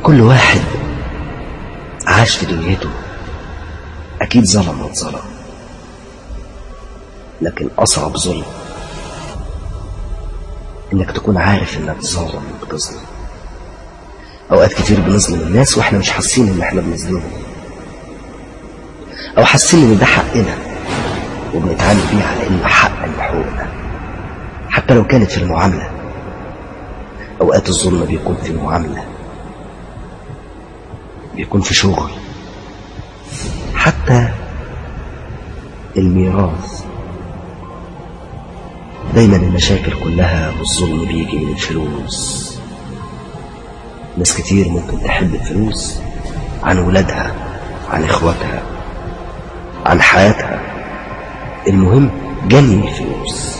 كل واحد عاش في دنيته أكيد ظلم واتظلم لكن أصعب ظلم إنك تكون عارف إنك ظالم وبتظلم أوقات كتير بنظلم الناس وإحنا مش حاسين إن إحنا بنظلمهم أو حاسين إن ده حقنا وبنتعامل بيه على إنه حق من حقوقنا حتى لو كانت في المعاملة أوقات الظلم بيكون في المعاملة بيكون في شغل حتى الميراث دايما المشاكل كلها والظلم بيجي من الفلوس ناس كتير ممكن تحب الفلوس عن ولادها عن اخواتها عن حياتها المهم جني الفلوس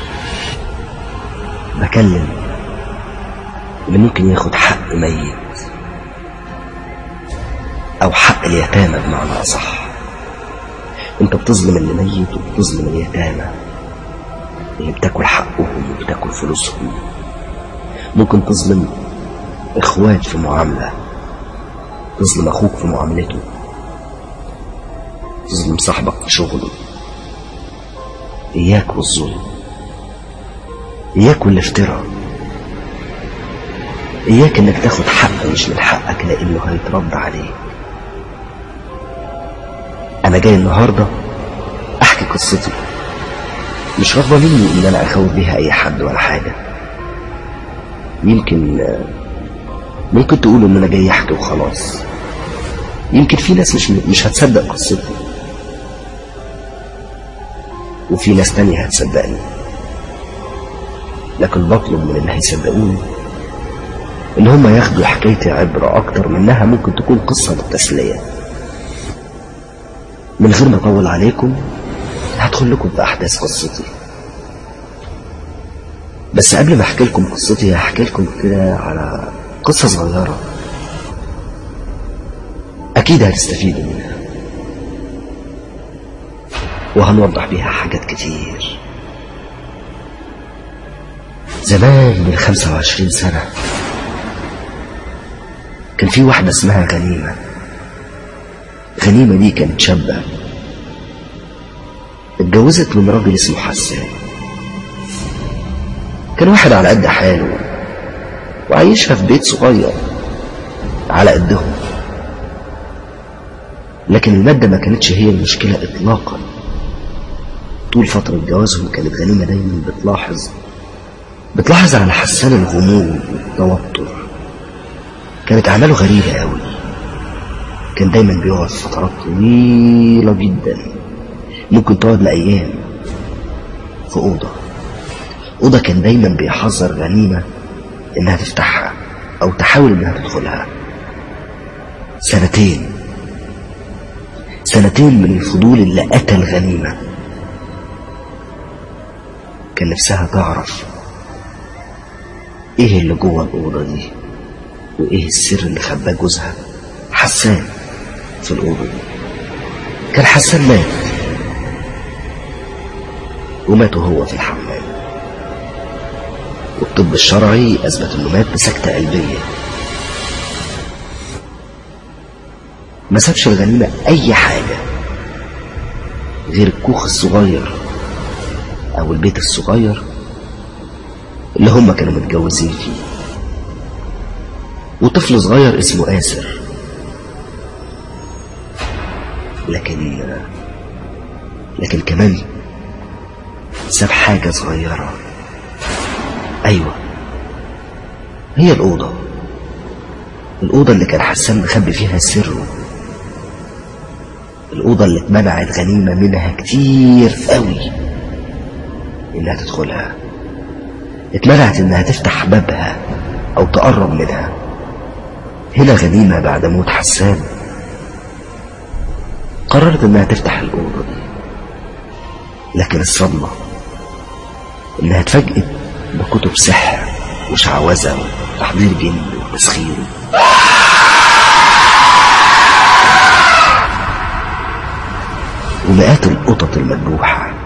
بكلم اللي ممكن ياخد حق ميت او حق اليتامى بمعنى اصح انت بتظلم اللي ميت وبتظلم اليتامى اللي بتاكل حقهم وبتاكل فلوسهم ممكن تظلم اخوات في معاملة تظلم اخوك في معاملته تظلم صاحبك في شغله اياك والظلم اياك والافتراء اياك انك تاخد حق مش من حقك لانه هيترد عليك انا جاي النهاردة احكي قصتي مش رغبة مني ان انا اخوف بيها اي حد ولا حاجة يمكن ممكن تقولوا ان انا جاي احكي وخلاص يمكن في ناس مش مش هتصدق قصتي وفي ناس تانية هتصدقني لكن بطلب من اللي هيصدقوني ان هم ياخدوا حكايتي عبرة اكتر منها ممكن تكون قصة للتسلية من غير ما اطول عليكم هدخل لكم في احداث قصتي بس قبل ما احكي لكم قصتي هحكي لكم كده على قصة صغيرة اكيد هتستفيدوا منها وهنوضح بيها حاجات كتير زمان من خمسة وعشرين سنة كان في واحدة اسمها غنيمة غنيمة دي كانت شابة اتجوزت من راجل اسمه حسان كان واحد على قد حاله وعايشها في بيت صغير على قدهم لكن المادة ما كانتش هي المشكلة إطلاقا طول فترة جوازهم كانت غنيمة دايما بتلاحظ بتلاحظ على حسان الغموض والتوتر كانت أعماله غريبة قوي كان دايما بيقعد فترات طويلة جدا ممكن تقعد لأيام في أوضة أوضة كان دايما بيحذر غنيمة إنها تفتحها أو تحاول إنها تدخلها سنتين سنتين من الفضول اللي قتل غنيمة كان نفسها تعرف ايه اللي جوه الأوضة دي وايه السر اللي خباه جوزها حسان في الأوضة دي كان حسان مات ومات وهو في الحمام والطب الشرعي أثبت إنه مات بسكتة قلبية ما سابش الغنيمة أي حاجة غير الكوخ الصغير أو البيت الصغير اللي هم كانوا متجوزين فيه وطفل صغير اسمه آسر لكن لكن كمان ساب حاجة صغيرة أيوة هي الأوضة الأوضة اللي كان حسان مخبي فيها سره الأوضة اللي اتمنعت غنيمة منها كتير قوي إنها تدخلها اتمنعت إنها تفتح بابها أو تقرب منها هنا غنيمة بعد موت حسان قررت إنها تفتح الأوضة دي لكن الصدمة إنها اتفاجئت بكتب سحر وشعوذة وتحضير جن وتسخير ومئات القطط المذبوحة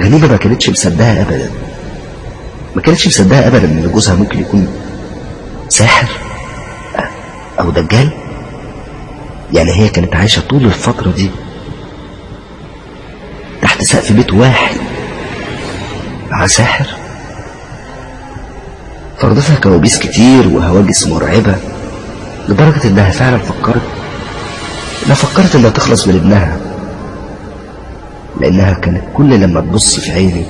غنيمة ما كانتش مصدقة أبدا ما كانتش مصدقة أبدا إن جوزها ممكن يكون ساحر أو دجال يعني هي كانت عايشة طول الفترة دي تحت سقف بيت واحد مع ساحر فرضتها كوابيس كتير وهواجس مرعبة لدرجة إنها فعلا فكرت إنها فكرت إنها تخلص من ابنها لأنها كانت كل لما تبص في عيني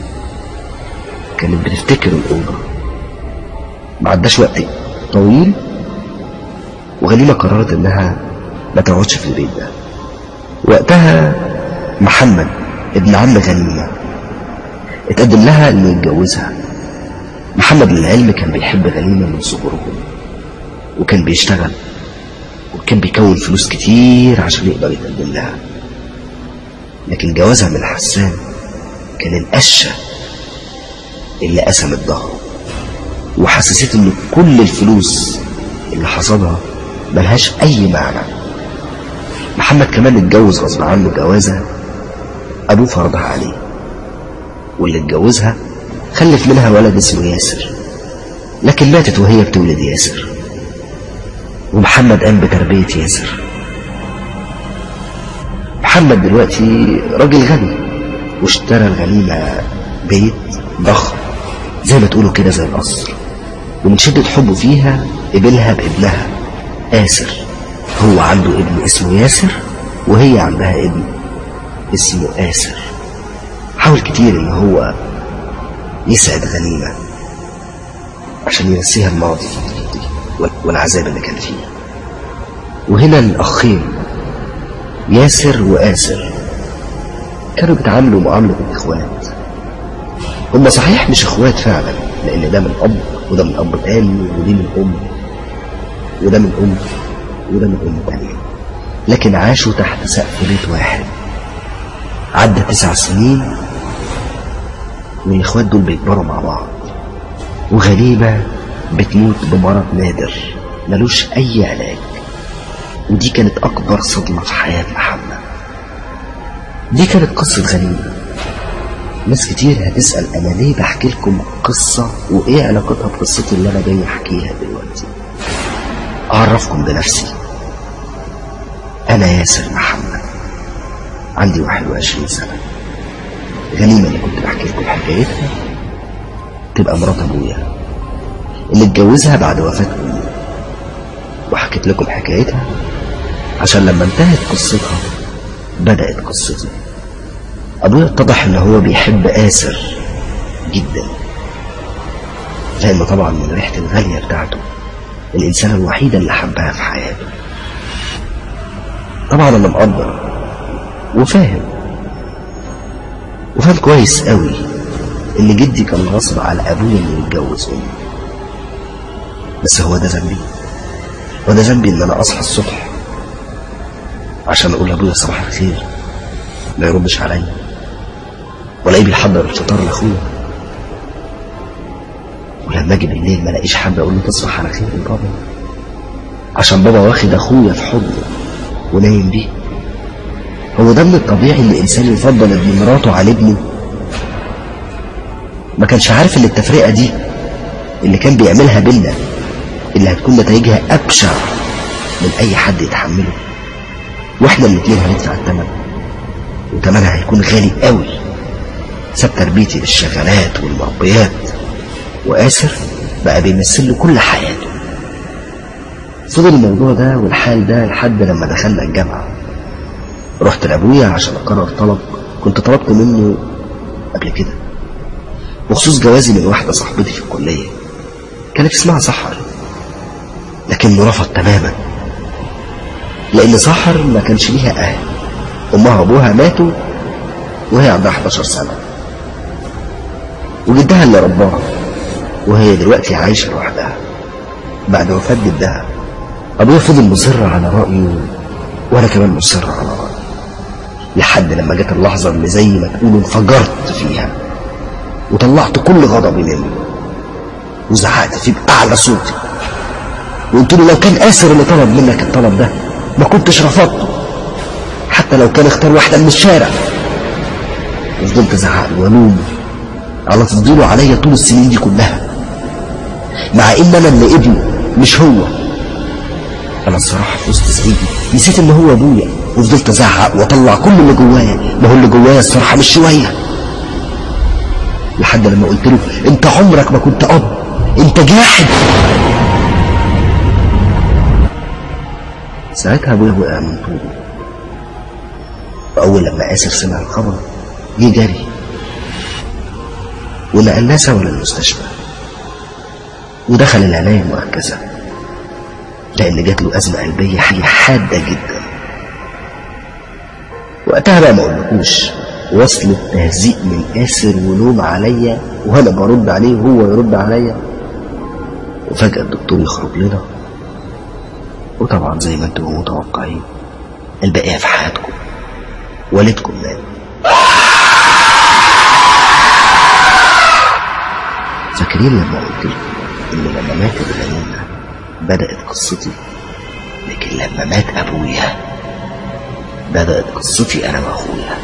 كانت بتفتكر الأوضة ما عداش وقت طويل وغنيمة قررت إنها ما تقعدش في البيت ده وقتها محمد ابن عم غنيمة اتقدم لها إنه يتجوزها محمد للعلم كان بيحب غنيمة من صغرهم وكان بيشتغل وكان بيكون فلوس كتير عشان يقدر يتقدم لها لكن جوازها من حسان كان القشة اللي قسمت ظهره وحسسته ان كل الفلوس اللي حصدها ملهاش اي معنى محمد كمان اتجوز غصب عنه جوازة ابوه فرضها عليه واللي اتجوزها خلف منها ولد اسمه ياسر لكن ماتت وهي بتولد ياسر ومحمد قام بتربية ياسر محمد دلوقتي راجل غني واشترى الغنيمة بيت ضخم زي ما تقولوا كده زي القصر ومن شدة حبه فيها قبلها بابنها آسر هو عنده ابن اسمه ياسر وهي عندها ابن اسمه آسر حاول كتير ان هو يسعد غنيمة عشان ينسيها الماضي والعذاب اللي كان فيه وهنا الأخين ياسر وآسر كانوا بيتعاملوا معاملة الإخوات هم صحيح مش إخوات فعلا لأن ده من أب وده من أب تاني ودي من أم وده من أم وده من أم تانية لكن عاشوا تحت سقف بيت واحد عدى تسع سنين والإخوات دول بيكبروا مع بعض وغريبة بتموت بمرض نادر ملوش أي علاج ودي كانت أكبر صدمة في حياة محمد دي كانت قصة غريبة ناس كتير هتسأل أنا ليه بحكي لكم قصة وإيه علاقتها بقصتي اللي أنا جاي أحكيها دلوقتي أعرفكم بنفسي أنا ياسر محمد عندي 21 سنة غنيمة اللي كنت بحكي لكم حكايتها تبقى مرات أبويا اللي اتجوزها بعد وفاة أمي وحكيت لكم حكايتها عشان لما انتهت قصتها بدأت قصتي أبويا اتضح إن هو بيحب آسر جدا لأنه طبعا من ريحة الغالية بتاعته الإنسانة الوحيدة اللي حبها في حياته طبعا أنا مقدر وفاهم وفاهم كويس قوي إن جدي كان غصب على أبويا إنه يتجوز أمي بس هو ده ذنبي هو ده ذنبي إن أنا أصحى الصبح عشان أقول لأبويا صباح الخير ما يردش عليا ولاقيه بيحضر الفطار لاخويا ولما اجي بالليل ما الاقيش حد اقول له تصبح على خير يا بابا عشان بابا واخد اخويا في حضنه ونايم بيه هو ده من الطبيعي ان الانسان يفضل ابن مراته على ابنه ما كانش عارف ان التفرقه دي اللي كان بيعملها بينا اللي هتكون نتائجها ابشع من اي حد يتحمله واحنا الاتنين هندفع الثمن وثمنها هيكون غالي قوي ساب تربيتي للشغالات والمربيات وآسر بقى بيمثل له كل حياته فضل الموضوع ده والحال ده لحد لما دخلنا الجامعة رحت لأبويا عشان أقرر طلب كنت طلبت منه قبل كده بخصوص جوازي من واحدة صاحبتي في الكلية كانت اسمها سحر لكنه رفض تماما لأن سحر ما كانش ليها أهل أمها وأبوها ماتوا وهي عندها 11 سنة وجدها اللي رباها وهي دلوقتي عايشة لوحدها بعد وفاة جدها أبويا فضل مصر على رأيه وأنا كمان مصر على رأيي لحد لما جت اللحظة اللي زي ما تقولوا انفجرت فيها وطلعت كل غضبي منه وزعقت فيه بأعلى صوتي وقلت له لو كان آسر اللي طلب منك الطلب ده ما كنتش رفضته حتى لو كان اختار واحدة من الشارع وفضلت ازعق له والومه على تفضيله عليا طول السنين دي كلها مع ان انا اللي ابنه مش هو انا الصراحه في وسط زعيقي نسيت ان هو ابويا وفضلت ازعق واطلع كل اللي جوايا ما هو اللي جوايا الصراحه مش شويه لحد لما قلت له انت عمرك ما كنت اب انت جاحد ساعتها ابويا وقع من طوله واول لما اسر سمع الخبر جه جري ونقلناه سوا للمستشفى ودخل العناية المركزة لأن جات له أزمة قلبية حاجة حادة جدا وقتها بقى ما أقولكوش وصل تهزيء من آسر ولوم عليا وأنا برد عليه وهو يرد عليا وفجأة الدكتور يخرج لنا وطبعا زي ما انتم متوقعين البقية في حياتكم والدكم مات فاكرين لما قلت لكم ان لما مات الغنيمة بدأت قصتي لكن لما مات ابويا بدأت قصتي انا واخويا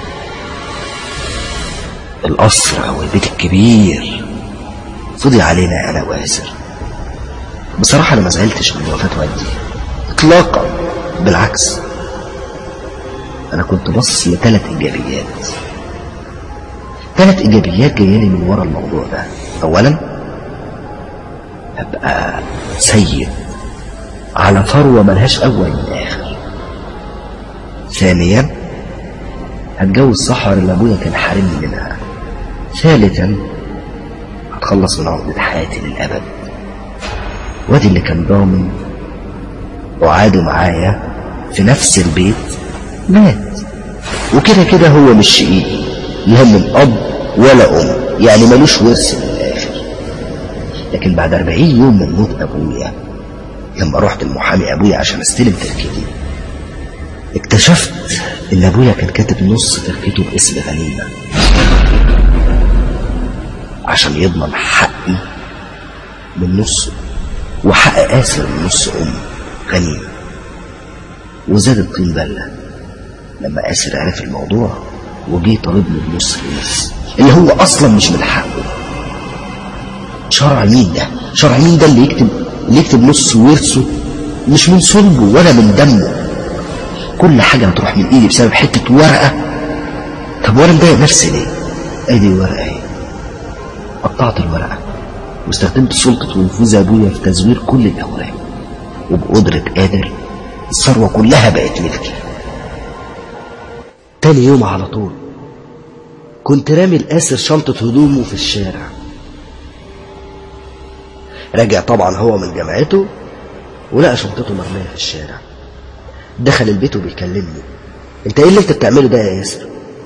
القصر او البيت الكبير فضي علينا انا واسر بصراحة انا ما زعلتش من وفاة والدي اطلاقا بالعكس انا كنت باصص لثلاث ايجابيات ثلاث ايجابيات جايه لي من ورا الموضوع ده اولا ابقى سيد على ثروه ملهاش اول من اخر ثانيا هتجوز صحر اللي ابويا كان حارمني منها ثالثا هتخلص من عقدة حياتي للأبد وادي اللي كان ضامن وعاده معايا في نفس البيت مات وكده كده هو مش شقيقي لا من أب ولا أم يعني ملوش ورث من الآخر لكن بعد أربعين يوم من موت أبويا لما رحت المحامي أبويا عشان استلم تركتي اكتشفت إن أبويا كان كاتب نص تركته باسم غنيمة عشان يضمن حقي من نصه وحق آسر من نص أمي غنيمة وزاد الطين بلة لما آسر عرف الموضوع وجي طالبني بنص النص اللي هو أصلا مش من حقه شرع مين ده شرع مين ده اللي يكتب اللي يكتب نص ورثه مش من صلبه ولا من دمه كل حاجة هتروح من ايدي بسبب حتة ورقة طب وانا مضايق نفسي ليه ادي ورقة اهي قطعت الورقة واستخدمت سلطة ونفوذ ابويا في تزوير كل الاوراق وبقدرة قادر الثروة كلها بقت ملكي تاني يوم على طول كنت رامي الآسر شنطة هدومه في الشارع راجع طبعا هو من جامعته ولقى شنطته مرمية في الشارع دخل البيت وبيكلمني انت ايه اللي انت بتعمله ده يا ياسر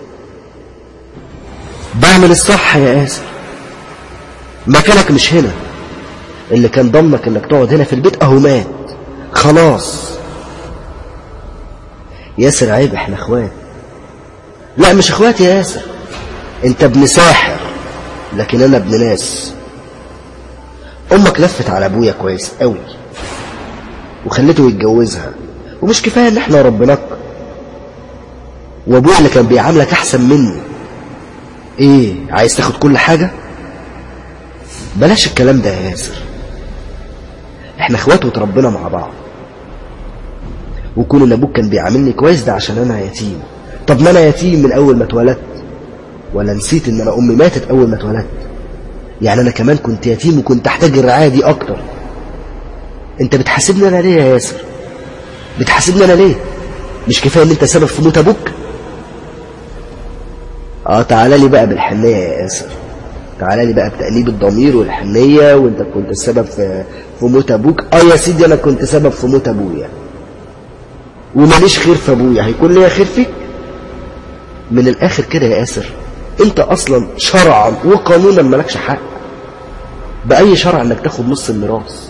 بعمل الصح يا ياسر مكانك مش هنا اللي كان ضمك انك تقعد هنا في البيت اهو مات خلاص ياسر عيب احنا اخوات لا مش اخوات يا ياسر انت ابن ساحر لكن انا ابن ناس امك لفت على ابويا كويس قوي وخلته يتجوزها ومش كفايه ان احنا ربناك وابويا اللي كان بيعاملك احسن مني ايه عايز تاخد كل حاجه بلاش الكلام ده يا ياسر احنا اخوات وتربينا مع بعض وكون ان ابوك كان بيعاملني كويس ده عشان انا يتيم طب ما انا يتيم من اول ما اتولدت ولا نسيت ان انا امي ماتت اول ما اتولدت يعني انا كمان كنت يتيم وكنت احتاج الرعايه دي اكتر انت بتحاسبني انا ليه يا ياسر بتحاسبني انا ليه مش كفايه ان انت سبب في موت ابوك اه تعالى لي بقى بالحنيه يا ياسر تعالى لي بقى بتأنيب الضمير والحنيه وانت كنت السبب في في موت ابوك اه يا سيدي انا كنت سبب في موت ابويا وماليش خير في ابويا هيكون ليا خير فيك من الاخر كده يا ياسر انت اصلا شرعا وقانونا مالكش حق باي شرع انك تاخد نص الميراث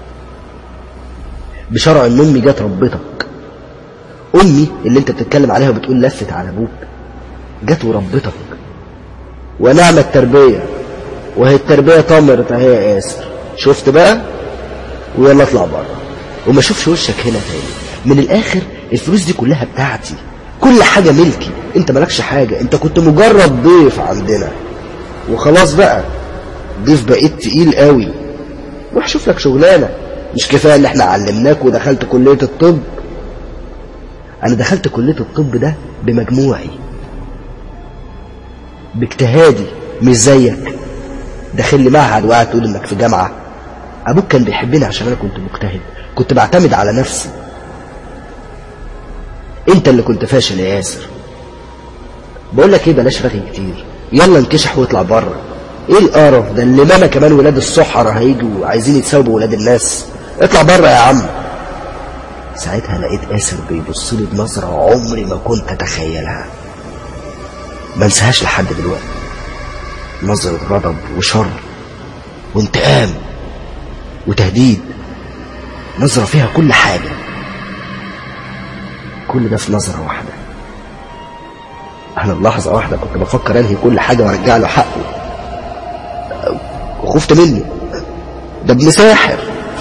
بشرع ان امي جت ربتك امي اللي انت بتتكلم عليها وبتقول لفت على ابوك جت وربتك ونعم التربيه وهي التربيه طمرت اهي يا ياسر شفت بقى ويلا اطلع بره وما اشوفش وشك هنا تاني من الاخر الفلوس دي كلها بتاعتي كل حاجة ملكي انت مالكش حاجة انت كنت مجرد ضيف عندنا وخلاص بقى ضيف بقيت تقيل قوي روح شوف لك شغلانة مش كفاية اللي احنا علمناك ودخلت كلية الطب انا دخلت كلية الطب ده بمجموعي باجتهادي مش زيك داخل لي معهد وقاعد تقول انك في جامعة ابوك كان بيحبني عشان انا كنت مجتهد كنت بعتمد على نفسي انت اللي كنت فاشل يا ياسر بقول لك ايه بلاش رغي كتير يلا انكشح واطلع بره ايه القرف ده اللي ماما كمان ولاد الصحراء هيجوا عايزين يتساووا بولاد الناس اطلع بره يا عم ساعتها لقيت آسر بيبص لي بنظرة عمري ما كنت أتخيلها ما انساهاش لحد دلوقتي نظرة غضب وشر وانتقام وتهديد نظرة فيها كل حاجة كل ده في نظرة واحدة أنا اللحظة واحدة كنت بفكر أنهي كل حاجة وأرجع له حقه وخفت منه ده ابن ساحر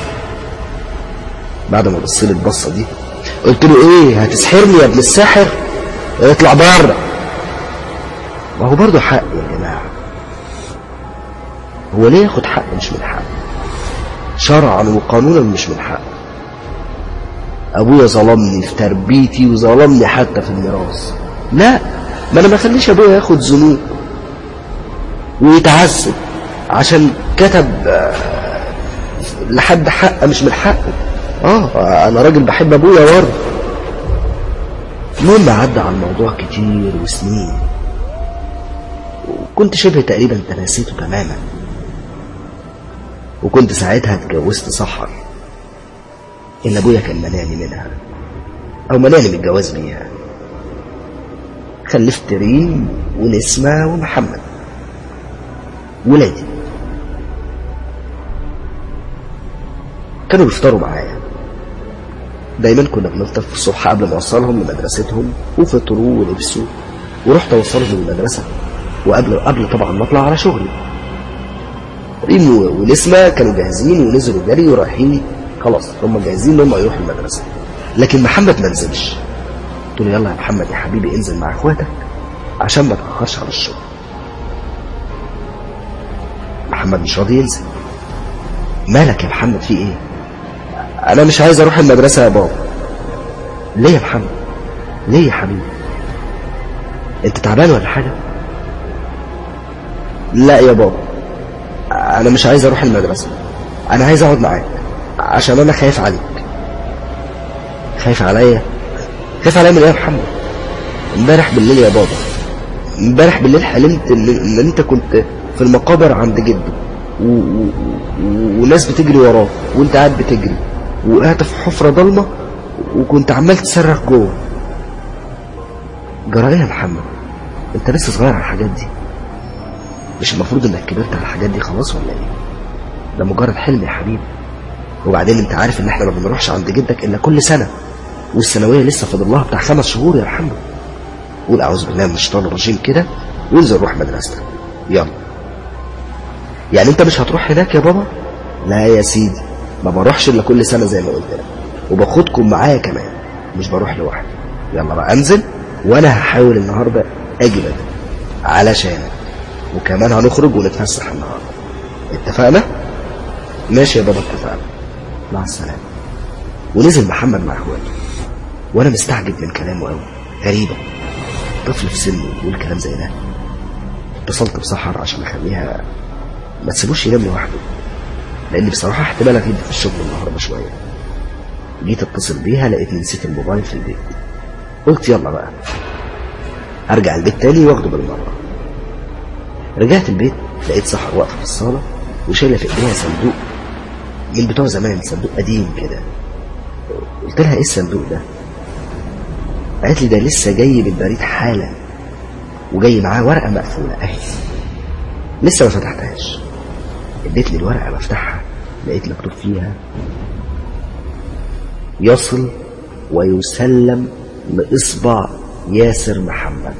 بعد ما بص لي البصة دي قلت له ايه هتسحرني يا ابن الساحر اطلع بره ما هو برضه حق يا جماعة هو ليه ياخد حق مش من حق شرعا وقانونا مش من حق ابويا ظلمني في تربيتي وظلمني حتى في الميراث لا ما انا ما اخليش ابويا ياخد ذنوب ويتعذب عشان كتب لحد حق مش من حقه اه انا راجل بحب ابويا برضه المهم عدى على الموضوع كتير وسنين وكنت شبه تقريبا تناسيته تماما وكنت ساعتها اتجوزت سحر اللي ابويا كان مناني منها او مناني من الجواز بيها خلفت ريم ونسمة ومحمد ولادي كانوا بيفطروا معايا دايما كنا بنفطر في الصبح قبل ما اوصلهم لمدرستهم وفطروا ولبسوا ورحت اوصلهم للمدرسه وقبل قبل طبعا ما اطلع على شغلي ريم ونسمة كانوا جاهزين ونزلوا جري ورايحين خلاص هم جاهزين ان هم يروحوا المدرسه لكن محمد ما نزلش قلت له يلا يا محمد يا حبيبي انزل مع اخواتك عشان ما تاخرش على الشغل محمد مش راضي ينزل مالك يا محمد في ايه انا مش عايز اروح المدرسه يا بابا ليه يا محمد ليه يا حبيبي انت تعبان ولا حاجه لا يا بابا انا مش عايز اروح المدرسه انا عايز اقعد معاك عشان انا خايف عليك خايف عليا خايف عليا من ايه يا محمد امبارح بالليل يا بابا امبارح بالليل حلمت ان, إن انت كنت في المقابر عند جدي و... و... وناس بتجري وراك وانت قاعد بتجري وقعت في حفرة ضلمة وكنت عمال تصرخ جوه جرى ايه يا محمد انت لسه صغير على الحاجات دي مش المفروض انك كبرت على الحاجات دي خلاص ولا ايه ده مجرد حلم يا حبيبي وبعدين انت عارف ان احنا ما بنروحش عند جدك الا كل سنة والثانوية لسه فاضل لها بتاع خمس شهور يا محمد قول اعوذ بالله من الشيطان الرجيم كده وانزل روح مدرستك يلا يعني انت مش هتروح هناك يا بابا لا يا سيدي ما بروحش الا كل سنه زي ما قلت لك وباخدكم معايا كمان مش بروح لوحدي يلا بقى انزل وانا هحاول النهارده اجي بدري علشانك وكمان هنخرج ونتفسح النهارده اتفقنا ماشي يا بابا اتفقنا مع السلامه ونزل محمد مع اخواته وانا مستعجب من كلامه قوي غريبه طفل في سنه يقول كلام زي ده اتصلت بسحر عشان اخليها ما تسيبوش ينام لوحده لان بصراحه احتمال اغيب في الشغل النهارده شويه جيت اتصل بيها لقيتني نسيت الموبايل في البيت قلت يلا بقى ارجع البيت تاني واخده بالمره رجعت البيت لقيت سحر واقفه في الصاله وشايله في ايديها صندوق من بتوع زمان صندوق قديم كده قلت لها ايه الصندوق ده قالت لي ده لسه جاي بالبريد حالا وجاي معاه ورقه مقفوله اهي لسه ما فتحتهاش اديت لي الورقه بفتحها لقيت مكتوب فيها يصل ويسلم لاصبع ياسر محمد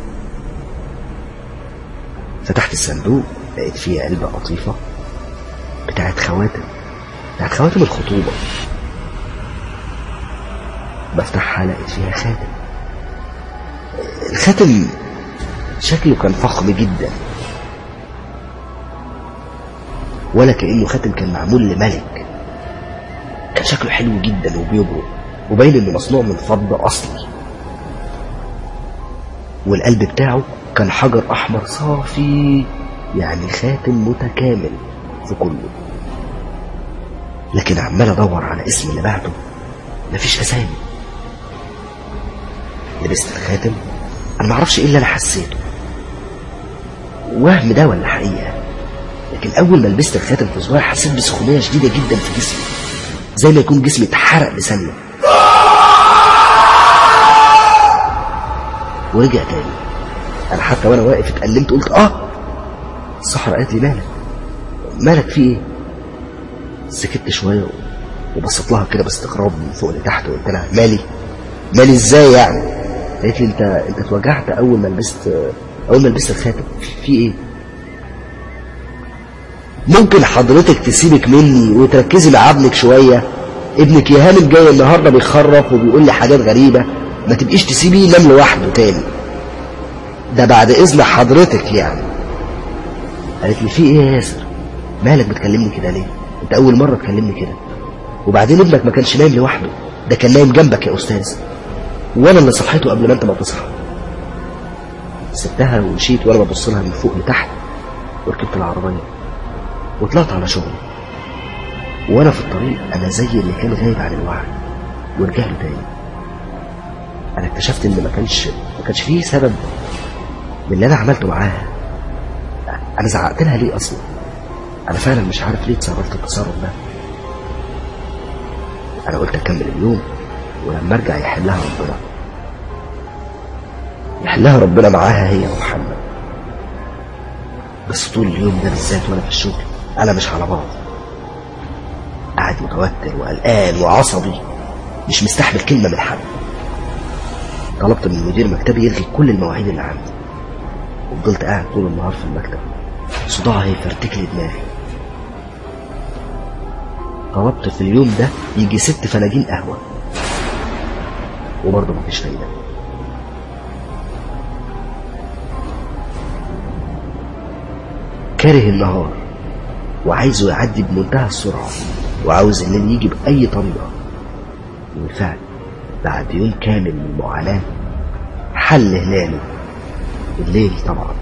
فتحت الصندوق لقيت فيه علبه قطيفه بتاعت خواتم بتاعت خواتم الخطوبه بفتحها لقيت فيها خاتم الخاتم شكله كان فخم جدا ولا كأنه خاتم كان معمول لملك كان شكله حلو جدا وبيبرق وباين انه مصنوع من فضة اصلي والقلب بتاعه كان حجر احمر صافي يعني خاتم متكامل في كله لكن عمال ادور على اسم اللي بعده مفيش اسامي لبست الخاتم انا معرفش ايه اللي انا حسيته وهم ده ولا حقيقه لكن اول ما لبست الخاتم في صباعي حسيت بسخونيه شديده جدا في جسمي زي ما يكون جسمي اتحرق لثانيه ورجع تاني انا حتى وانا واقف اتألمت قلت اه الصحراء قالت لي مالك مالك في ايه سكت شويه وبصيت لها كده باستغراب من فوق لتحت وقلت لها مالي مالي ازاي يعني قالت لي انت انت اتوجعت اول ما لبست اول ما لبست الخاتم في ايه ممكن حضرتك تسيبك مني وتركزي مع ابنك شويه ابنك يا هانم جاي النهارده بيخرف وبيقول لي حاجات غريبه ما تبقيش تسيبيه ينام لوحده تاني ده بعد اذن حضرتك يعني قالت لي في ايه يا ياسر مالك بتكلمني كده ليه انت اول مره تكلمني كده وبعدين ابنك ما كانش نايم لوحده ده كان نايم جنبك يا استاذ وانا اللي صحيته قبل ما انت ما تصحى سبتها ومشيت وانا ببص لها من فوق لتحت وركبت العربيه وطلعت على شغلي وانا في الطريق انا زي اللي كان غايب عن الوعي ورجع له تاني انا اكتشفت ان ما كانش ما كانش فيه سبب من اللي انا عملته معاها انا زعقت لها ليه اصلا انا فعلا مش عارف ليه اتصرفت التصرف ده انا قلت اكمل اليوم ولما ارجع يحلها ربنا يحلها ربنا معاها هي ومحمد بس طول اليوم ده بالذات وانا في الشغل انا مش على بعض قاعد متوتر وقلقان وعصبي مش مستحمل كلمه من حد طلبت من مدير مكتبي يلغي كل المواعيد اللي عندي وفضلت قاعد طول النهار في المكتب صداع هيفرتك لي دماغي طلبت في اليوم ده يجي ست فناجين قهوة وبرضه مفيش فايدة كاره النهار وعايزه يعدي بمنتهى السرعة وعاوز الليل يجي بأي طريقة وبالفعل بعد يوم كامل من المعاناة حل هلاله الليل طبعا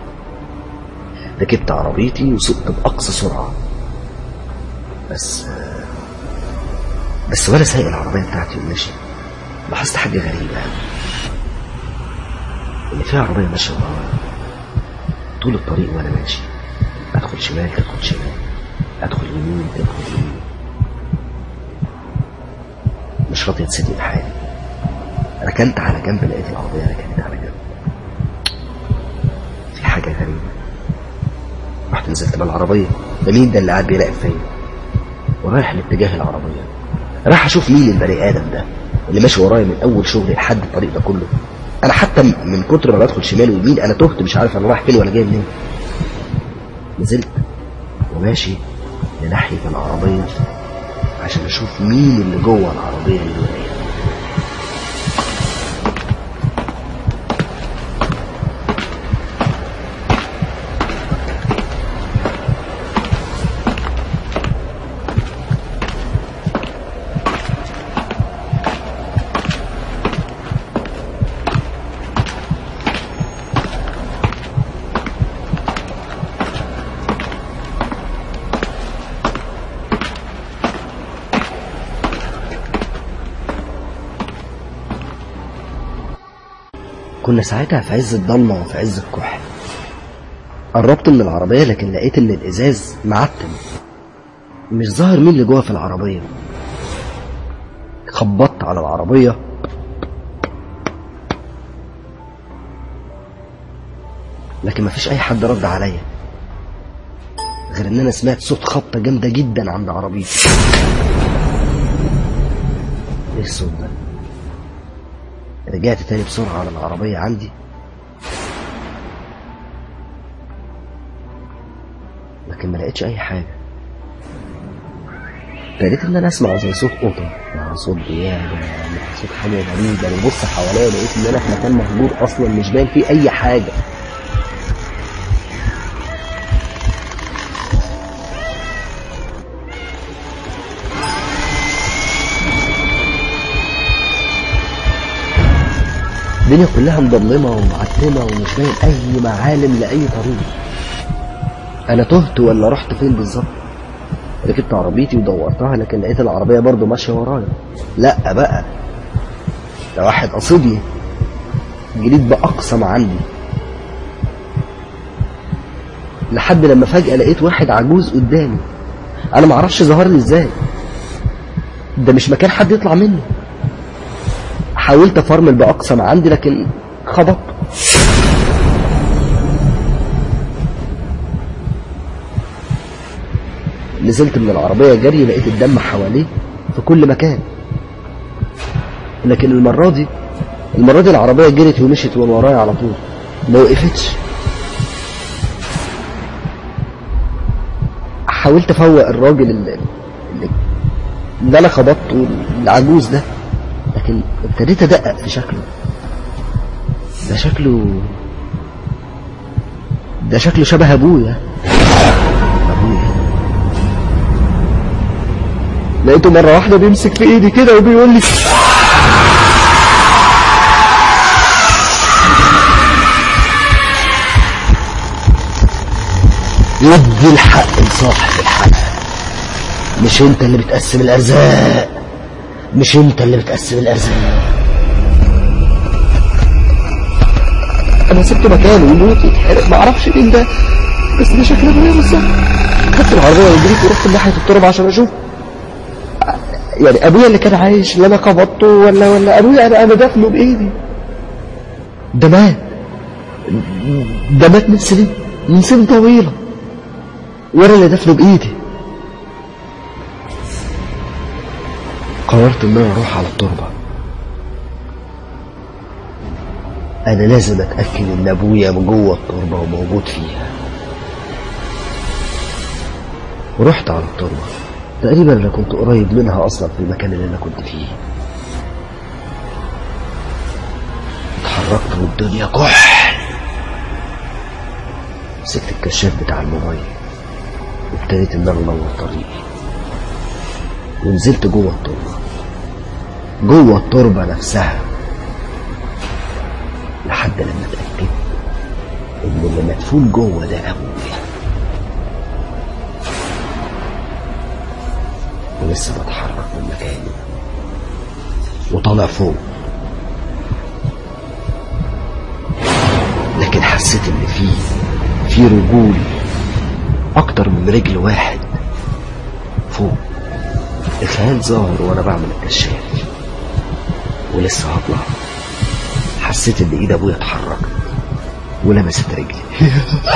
ركبت عربيتي وسقت بأقصى سرعة بس بس وانا سايق العربية بتاعتي وماشي لاحظت حاجة غريبة إن في عربية ماشية ورايا طول الطريق وأنا ماشي أدخل شمال تدخل شمال أدخل يمين تدخل يمين مش راضية تسيبني بحالي ركنت على جنب لقيت العربية ركنت على جنب في حاجة غريبة رحت نزلت من العربية ده مين ده اللي قاعد بيراقب فيا ورايح لاتجاه العربية رايح أشوف مين البني آدم ده اللي ماشي ورايا من أول شغلي لحد الطريق ده كله أنا حتى من كتر ما بدخل شمال ويمين أنا تهت مش عارف أنا رايح فين ولا جاي منين نزلت وماشي لناحية العربية عشان أشوف مين اللي جوه العربية اللي ورايا كنا ساعتها في عز الضلمة وفي عز الكحل قربت من العربية لكن لقيت إن الإزاز معتم مش ظاهر مين اللي جوه في العربية خبطت على العربية لكن مفيش أي حد رد عليا غير إن أنا سمعت صوت خبطة جامدة جدا عند عربيتي إيه الصوت ده؟ رجعت تاني بسرعة على العربية عندي لكن ما لقيتش أي حاجة ابتديت ان انا اسمع زي صوت قطط مع صوت دياب مع صوت حاجه غريبه ببص حواليا لقيت ان انا في مكان مهجور اصلا مش باين فيه اي حاجه الدنيا كلها مظلمة ومعتمة ومش باين أي معالم لأي طريق أنا تهت ولا رحت فين بالظبط ركبت عربيتي ودورتها لكن لقيت العربية برضو ماشية ورايا لا بقى ده واحد قصدي جريت بأقصى ما عندي لحد لما فجأة لقيت واحد عجوز قدامي أنا معرفش ظهر لي إزاي ده مش مكان حد يطلع منه حاولت افرمل باقصى ما عندي لكن خبط نزلت من العربية جري لقيت الدم حواليه في كل مكان لكن المرة دي المرة دي العربية جرت ومشيت من ورايا على طول ما وقفتش حاولت افوق الراجل اللي, اللي انا خبطته العجوز ده لكن ابتديت ادقق في شكله ده شكله ده شكله شبه ابويا ابويا لقيته مرة واحدة بيمسك في ايدي كده وبيقول لي يدي الحق لصاحب الحق مش انت اللي بتقسم الارزاق مش انت اللي بتقسم الارزاق انا سبت مكاني وموت يتحرق ما اعرفش مين ده بس ده شكل ابويا بالظبط خدت العربيه وجريت ورحت ناحيه التراب عشان اشوف يعني ابويا اللي كان عايش اللي انا خبطته ولا ولا ابويا انا انا دفنه بايدي ده مات ده مات من سنين من سنين طويله وانا اللي دفنه بايدي قررت ان انا اروح على التربه انا لازم اتاكد ان ابويا من جوه التربه وموجود فيها ورحت على التربه تقريبا انا كنت قريب منها اصلا في المكان اللي انا كنت فيه اتحركت والدنيا كحل مسكت الكشاف بتاع الموبايل وابتديت ان انا انور طريقي ونزلت جوه التربه جوه التربه نفسها لحد لما اتاكدت ان اللي مدفون جوه ده ابويا ولسه بتحرك من مكاني وطالع فوق لكن حسيت ان في في رجول اكتر من رجل واحد فوق الخيال ظاهر وانا بعمل الكشاف ولسه هطلع حسيت ان ايد ابويا اتحركت ولمست رجلي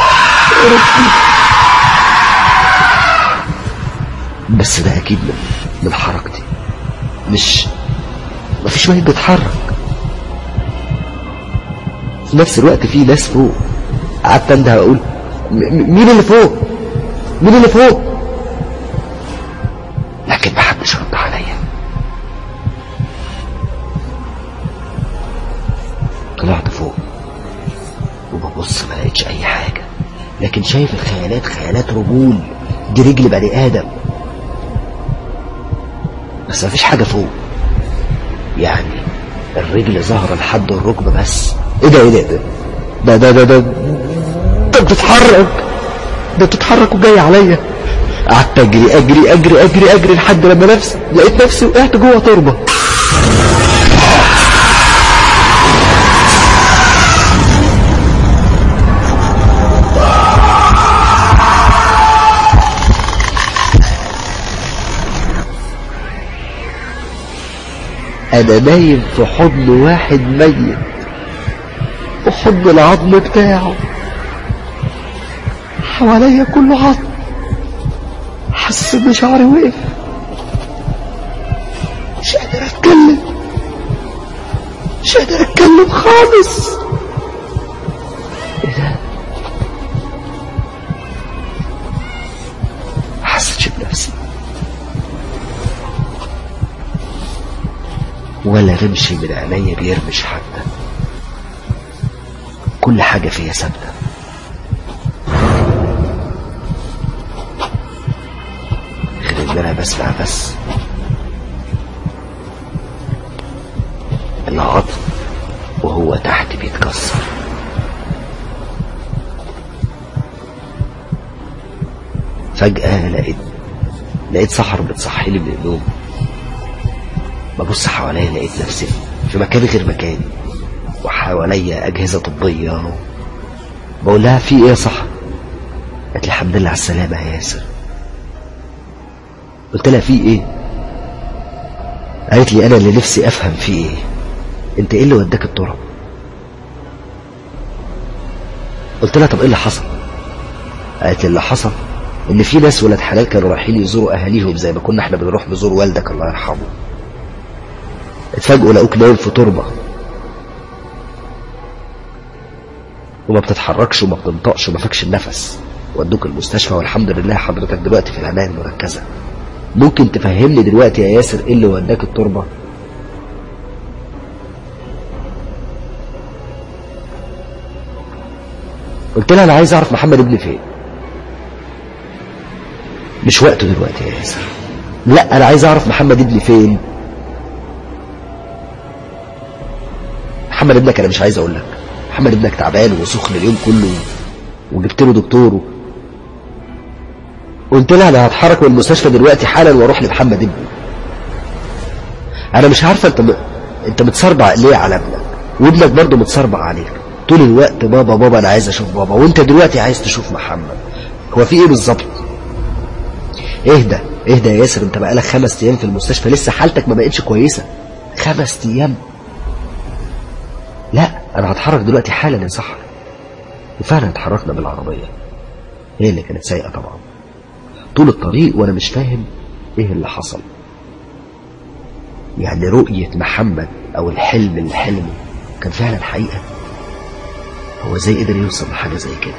بس ده اكيد من من حركتي مش مفيش واحد بيتحرك في نفس الوقت في ناس فوق قعدت انده اقول مين اللي فوق مين اللي فوق لكن محدش رد عليا طلعت فوق وببص ما لقيتش اي حاجه لكن شايف الخيالات خيالات رجول دي رجل بني ادم بس مفيش حاجه فوق يعني الرجل ظاهره لحد الركبه بس ايه ده ايه ده ده ده ده ده ده بتتحرك ده بتتحرك وجاي عليا قعدت اجري اجري اجري اجري اجري لحد لما نفسي لقيت نفسي وقعت جوه تربه انا نايم في حضن واحد ميت وحضن العظم بتاعه حواليا كله عظم حاسس ان شعري وقف مش قادر اتكلم مش قادر اتكلم خالص ايه ده حسيتش بنفسي ولا رمش من عينيا بيرمش حتى كل حاجة فيا ثابتة غير ان انا بسمع بس العظم وهو تحت بيتكسر فجأة لقيت لقيت سحر بتصحيني من النوم ببص حواليا لقيت نفسي في مكان غير مكاني وحواليا أجهزة طبية بقول لها في إيه يا سحر قالت لي الحمد لله على السلامة يا ياسر قلت لها في إيه قالت لي أنا اللي نفسي أفهم في إيه أنت إيه اللي وداك التراب قلت لها طب إيه اللي حصل قالت لي اللي حصل ان في ناس ولاد حلال كانوا رايحين يزوروا اهاليهم زي ما كنا احنا بنروح نزور والدك الله يرحمه اتفاجئوا لقوك نايم في تربه وما بتتحركش وما بتنطقش وما فاكش النفس ودوك المستشفى والحمد لله حضرتك دلوقتي في العنايه المركزه ممكن تفهمني دلوقتي يا ياسر ايه اللي وداك التربه قلت لها انا عايز اعرف محمد ابني فين مش وقته دلوقتي يا ياسر لا انا عايز اعرف محمد ابني فين محمد ابنك انا مش عايز اقول لك محمد ابنك تعبان وسخن اليوم كله وجبت له دكتور قلت لها انا هتحرك من المستشفى دلوقتي حالا واروح لمحمد ابني انا مش عارفه انت م... انت متصربع ليه على ابنك وابنك برضه متصربع عليك طول الوقت بابا بابا انا عايز اشوف بابا وانت دلوقتي عايز تشوف محمد هو في ايه بالظبط اهدى اهدى يا ياسر انت بقالك خمس ايام في المستشفى لسه حالتك ما بقتش كويسه خمس ايام لا انا هتحرك دلوقتي حالا يا صح وفعلا اتحركنا بالعربيه هي اللي كانت سايقه طبعا طول الطريق وانا مش فاهم ايه اللي حصل يعني رؤية محمد او الحلم اللي حلمه كان فعلا حقيقة هو ازاي قدر يوصل لحاجة زي كده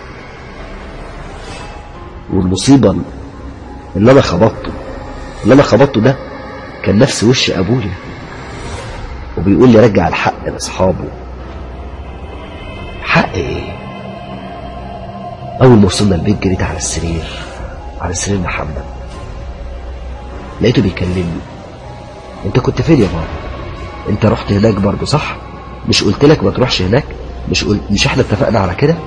والمصيبة اللي انا خبطته اللي انا خبطته ده كان نفس وش ابويا وبيقول لي رجع الحق لاصحابه حق ايه اول ما وصلنا البيت جريت على السرير على سرير محمد لقيته بيكلمني انت كنت فين يا بابا انت رحت هناك برضه صح مش قلت لك ما تروحش هناك مش قل... مش احنا اتفقنا على كده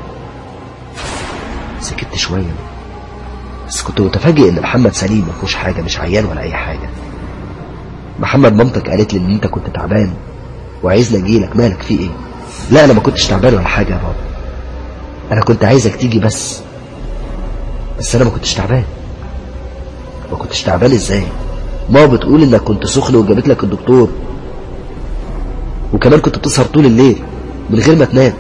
سكت شويه بس كنت متفاجئ ان محمد سليم ما فيهوش حاجه مش عيان ولا اي حاجه محمد مامتك قالت لي ان انت كنت تعبان وعايزني اجي لك مالك في ايه لا انا ما كنتش تعبان ولا حاجه يا بابا انا كنت عايزك تيجي بس بس انا ما كنتش تعبان ما كنتش تعبان ازاي ماما بتقول انك كنت سخن وجابت لك الدكتور وكمان كنت بتسهر طول الليل من غير ما تنام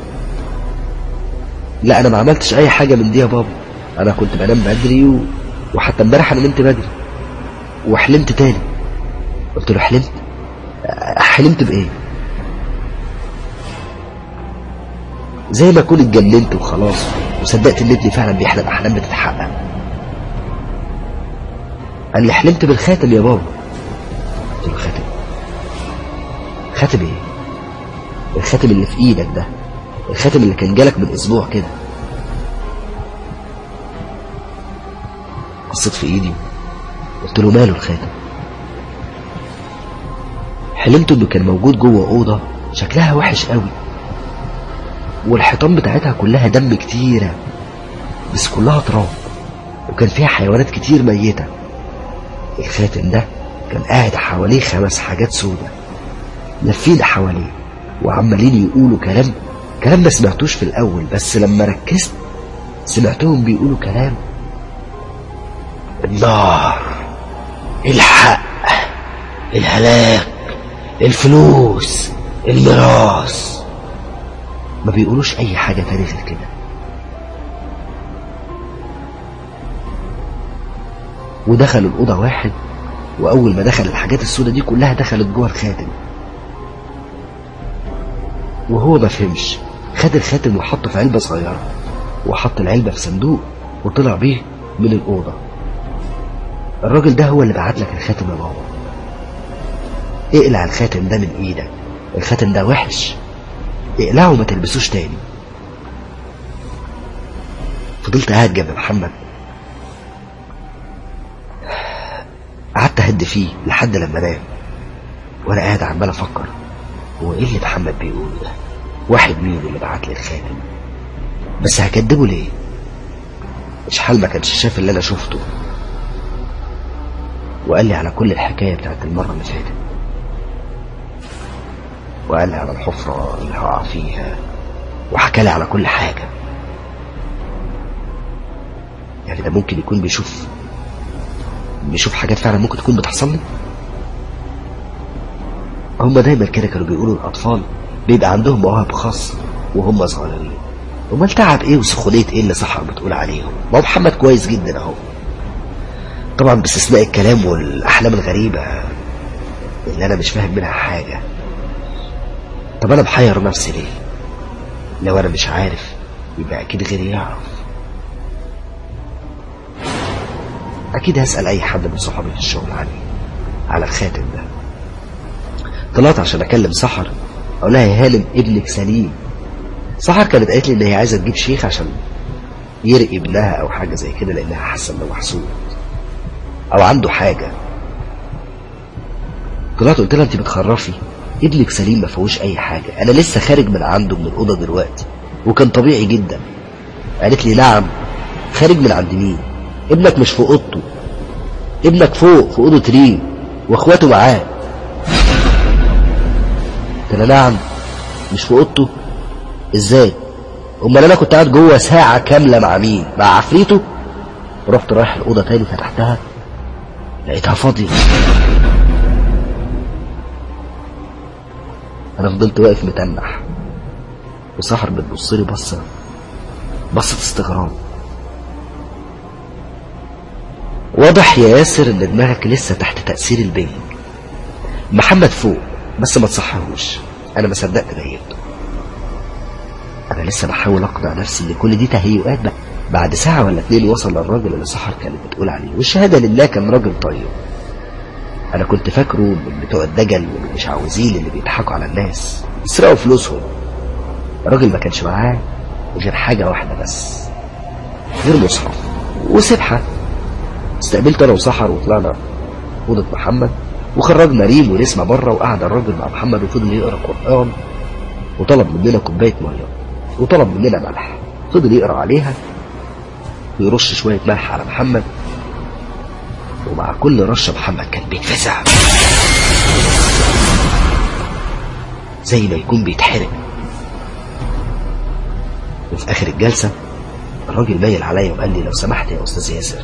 لا انا ما عملتش اي حاجه من دي يا بابا انا كنت بنام بدري و... وحتى امبارح انا نمت بدري وحلمت تاني قلت له حلمت حلمت بايه زي ما اكون اتجننت وخلاص وصدقت ان ابني فعلا بيحلم احلام بتتحقق قال لي حلمت بالخاتم يا بابا قلت له خاتم خاتم ايه الخاتم اللي في ايدك ده الخاتم اللي كان جالك من اسبوع كده بصيت في ايدي قلت له ماله الخاتم حلمت انه كان موجود جوه اوضه شكلها وحش قوي والحيطان بتاعتها كلها دم كتيرة بس كلها تراب وكان فيها حيوانات كتير ميتة الخاتم ده كان قاعد حواليه خمس حاجات سودة لفين حواليه وعمالين يقولوا كلام كلام ما سمعتوش في الأول بس لما ركزت سمعتهم بيقولوا كلام النار الحق الهلاك الفلوس الميراث ما بيقولوش اي حاجة تاني غير كده ودخلوا الأوضة واحد وأول ما دخل الحاجات السوداء دي كلها دخلت جوه الخاتم وهو ما فهمش خد الخاتم وحطه في علبة صغيرة وحط العلبة في صندوق وطلع بيه من الأوضة الراجل ده هو اللي بعت لك الخاتم يا بابا اقلع الخاتم ده من ايدك الخاتم ده وحش اقلعه وما تلبسوش تاني فضلت قاعد جنب محمد قعدت اهد فيه لحد لما نام وانا قاعد عمال افكر هو ايه اللي محمد بيقوله ده واحد مين اللي بعت لي الخاتم بس هكدبه ليه مش حال ما كانش شاف اللي انا شفته وقال لي على كل الحكايه بتاعت المره اللي فاتت وقال لي على الحفره اللي هقع فيها وحكى لي على كل حاجه يعني ده ممكن يكون بيشوف بيشوف حاجات فعلا ممكن تكون بتحصل لي هم دايما كده كانوا بيقولوا الأطفال بيبقى عندهم مواهب خاصة وهم صغيرين امال تعب ايه وسخونية ايه اللي سحر بتقول عليهم ما هو محمد كويس جدا اهو طبعا باستثناء الكلام والأحلام الغريبة اللي أنا مش فاهم منها حاجة طب أنا محير نفسي ليه لو أنا مش عارف يبقى أكيد غيري يعرف أكيد هسأل أي حد من صحابي في الشغل عليه على الخاتم ده طلعت عشان أكلم سحر أقول لها يا هالم ابنك سليم سحر كانت قالت لي إن هي عايزة تجيب شيخ عشان يرقي ابنها أو حاجة زي كده لأنها حاسة إنه محسود أو عنده حاجة طلعت قلت لها أنت بتخرفي ابنك سليم ما فيهوش أي حاجة أنا لسه خارج من عنده من الأوضة دلوقتي وكان طبيعي جدا قالت لي نعم خارج من عند مين ابنك مش في اوضته ابنك فوق في اوضه ريم واخواته معاه قلت لها نعم مش في اوضته ازاي امال انا كنت قاعد جوه ساعه كامله مع مين مع عفريته رحت رايح الاوضه تاني فتحتها لقيتها فاضيه انا فضلت واقف متنح وسحر بتبص لي بصه بصه استغراب واضح يا ياسر ان دماغك لسه تحت تأثير البنج محمد فوق بس ما تصحهوش انا ما صدقت نيمته انا لسه بحاول اقنع نفسي ان كل دي تهيؤات بقى بعد ساعة ولا اتنين وصل للراجل اللي سحر كانت بتقول عليه والشهادة لله كان راجل طيب انا كنت فاكره من بتوع الدجل والمشعوذين اللي بيضحكوا على الناس يسرقوا فلوسهم الراجل ما كانش معاه غير حاجة واحدة بس غير مصحف وسبحة استقبلت انا وسحر وطلعنا اوضه محمد وخرجنا ريم ونسمة بره وقعد الراجل مع محمد وفضل يقرا قران وطلب مننا كوبايه ميه وطلب مننا ملح فضل يقرا عليها ويرش شويه ملح على محمد ومع كل رشه محمد كان بيتفزع زي ما يكون بيتحرق وفي اخر الجلسه الراجل مايل عليا وقال لي لو سمحت يا استاذ ياسر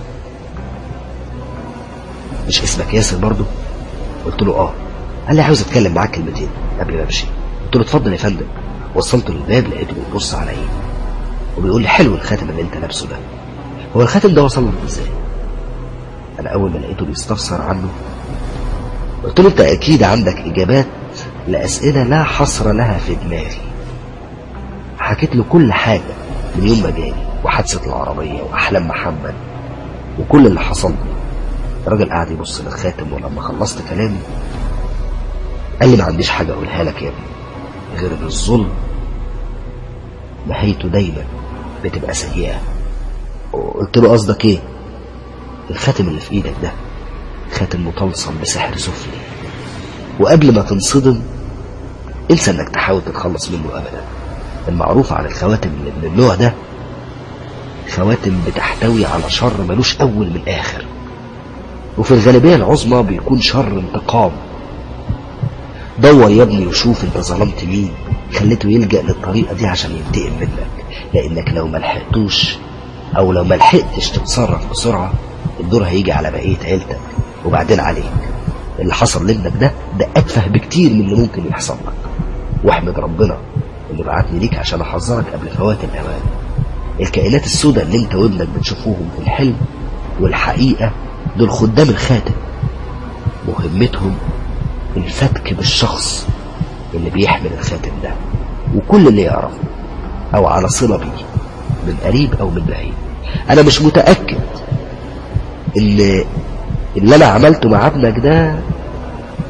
مش اسمك ياسر برضو قلت له اه قال لي عاوز اتكلم معاك كلمتين قبل ما امشي قلت له اتفضل يا فندم وصلته للباب لقيته بيبص عليا وبيقول لي حلو الخاتم اللي انت لابسه ده هو الخاتم ده وصل لك ازاي انا اول ما لقيته بيستفسر عنه قلت له انت اكيد عندك اجابات لاسئله لا حصر لها في دماغي حكيت له كل حاجه من يوم ما جاني وحادثه العربيه واحلام محمد وكل اللي حصل لي الراجل قاعد يبص للخاتم ولما خلصت كلامي قال لي ما عنديش حاجة أقولها لك يا ابني غير إن الظلم نهايته دايما بتبقى سيئة قلت له قصدك إيه؟ الخاتم اللي في إيدك ده خاتم مطلسم بسحر سفلي وقبل ما تنصدم انسى إنك تحاول تتخلص منه أبدا المعروف عن الخواتم اللي من النوع ده خواتم بتحتوي على شر ملوش أول من آخر وفي الغالبية العظمى بيكون شر انتقام دور يا ابني وشوف انت ظلمت مين خليته يلجأ للطريقة دي عشان ينتقم منك لانك لو ما لحقتوش او لو ما لحقتش تتصرف بسرعة الدور هيجي على بقية عيلتك وبعدين عليك اللي حصل لابنك ده ده اتفه بكتير من اللي ممكن يحصل لك واحمد ربنا اللي بعتني ليك عشان احذرك قبل فوات الاوان الكائنات السوداء اللي انت وابنك بتشوفوهم في الحلم والحقيقة دول خدام الخاتم مهمتهم الفتك بالشخص اللي بيحمل الخاتم ده وكل اللي يعرفه او على صلة بيه من قريب او من بعيد انا مش متأكد ان اللي انا عملته مع ابنك ده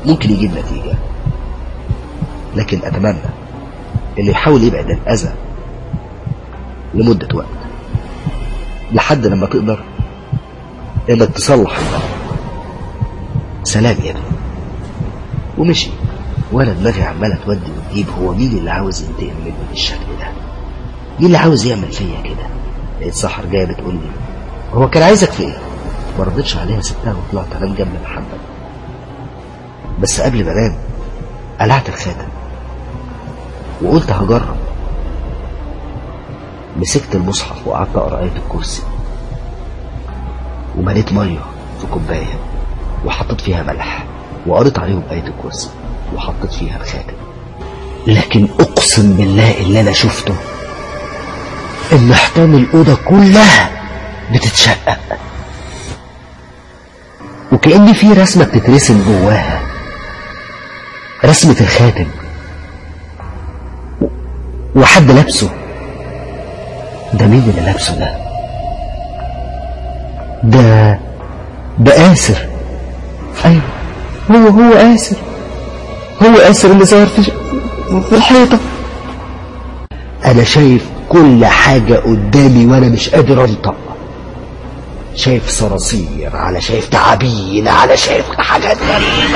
ممكن يجيب نتيجة لكن أتمنى اللي يحاول يبعد الأذى لمدة وقت لحد لما تقدر انك تصلح الأمر سلام يا ابني ومشي وانا دماغي عماله تودي وتجيب هو مين اللي عاوز ينتقم مني بالشكل ده مين اللي عاوز يعمل فيا كده لقيت سحر جايه بتقول لي هو كان عايزك في ايه ما ردتش عليها سبتها وطلعت انام جنب محمد بس قبل ما انام قلعت الخاتم وقلت هجرب مسكت المصحف وقعدت اقرا ايه الكرسي ومليت ميه في كوبايه وحطيت فيها ملح وقريت عليهم آية الكرسي وحطيت فيها الخاتم لكن أقسم بالله اللي أنا شفته إن حيطان الأوضة كلها بتتشقق وكأن في رسمة بتترسم جواها رسمة الخاتم و- وحد لابسه ده مين اللي لابسه ده ده ده آسر أيوه هو هو آسر هو آسر اللي ظهر في في الحيطة أنا شايف كل حاجة قدامي وأنا مش قادر أنطق شايف صراصير على شايف تعابين على شايف حاجات غريبة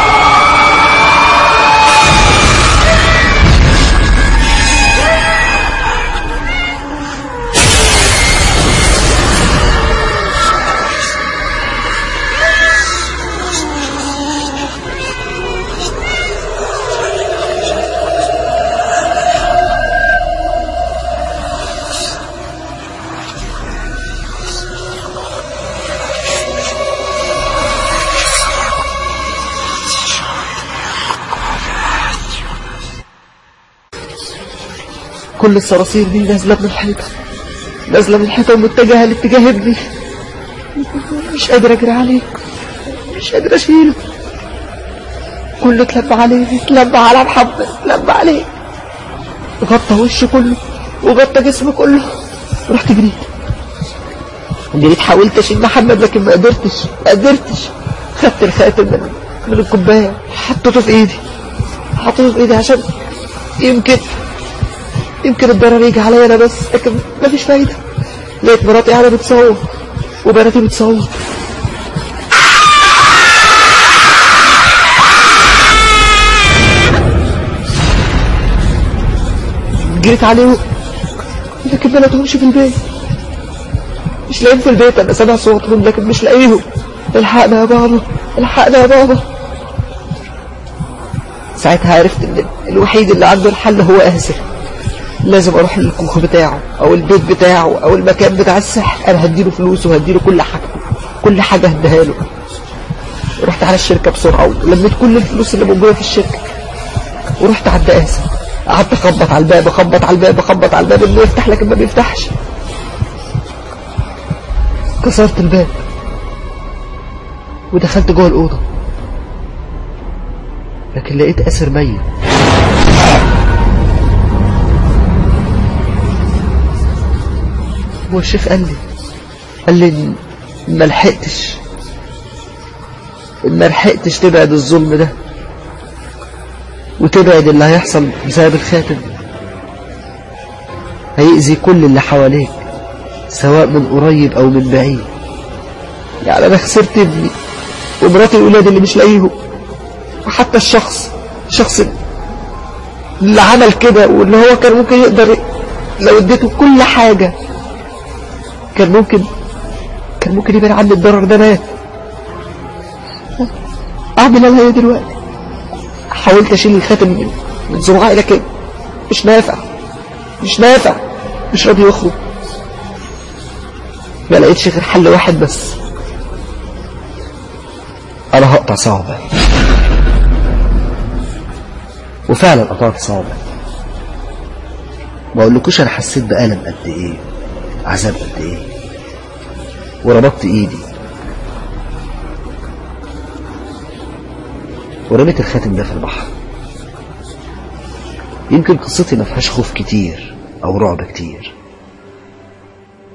كل الصراصير دي نازلة من الحيطة نازلة من الحيطة ومتجهة لاتجاه ابني مش قادر اجري عليه مش قادر اشيله كله اتلب عليه اتلب على محمد اتلب عليه غطى وشه كله وغطى جسمه كله رحت جريت جريت حاولت اشيل محمد لكن ما قدرتش ما قدرتش خدت الخاتم من من الكوبايه حطيته في ايدي حطيته في ايدي عشان يمكن يمكن الضرر يجي عليا انا بس لكن مفيش فايده لقيت مراتي قاعده بتصوت وبناتي بتصوت جريت عليهم لكن ما لقيتهمش في البيت مش لاقيهم في البيت انا سامع صوتهم لكن مش لاقيهم الحقنا يا بابا الحقنا يا بابا ساعتها عرفت ان الوحيد اللي عنده الحل هو آسر لازم اروح للكوخ بتاعه او البيت بتاعه او المكان بتاع السحر انا هديله فلوس وهديله كل حاجته كل حاجة هديها له رحت على الشركة بسرعة ولميت كل الفلوس اللي موجودة في الشركة ورحت عند آسر قعدت اخبط على الباب اخبط على الباب اخبط على الباب انه يفتح لكن ما بيفتحش كسرت الباب ودخلت جوه الأوضة لكن لقيت آسر ميت هو الشيخ قال لي قال لي ما لحقتش ما لحقتش تبعد الظلم ده وتبعد اللي هيحصل بسبب الخاتم هيأذي كل اللي حواليك سواء من قريب أو من بعيد يعني أنا خسرت ابني ومراتي وولادي اللي مش لاقيهم وحتى الشخص الشخص اللي عمل كده واللي هو كان ممكن يقدر لو اديته كل حاجة كان ممكن كان ممكن يبعد عني الضرر ده مات اعمل انا ايه دلوقتي حاولت اشيل الخاتم من من صباعي لكن مش نافع مش نافع مش راضي يخرج ما لقيتش غير حل واحد بس انا هقطع صوابعي وفعلا قطعت صوابعي ما اقولكوش انا حسيت بألم قد ايه عذاب قد ايه وربطت ايدي ورميت الخاتم ده في البحر يمكن قصتي ما فيهاش خوف كتير او رعب كتير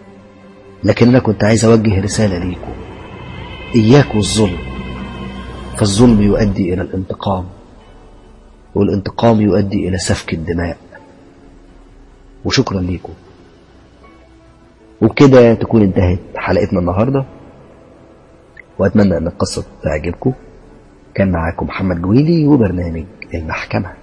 لكن انا كنت عايز اوجه رسالة ليكم اياك والظلم فالظلم يؤدي إلى الانتقام والانتقام يؤدي إلى سفك الدماء وشكرا ليكم وبكده تكون انتهت حلقتنا النهاردة وأتمنى أن القصة تعجبكم كان معاكم محمد جويلي وبرنامج المحكمة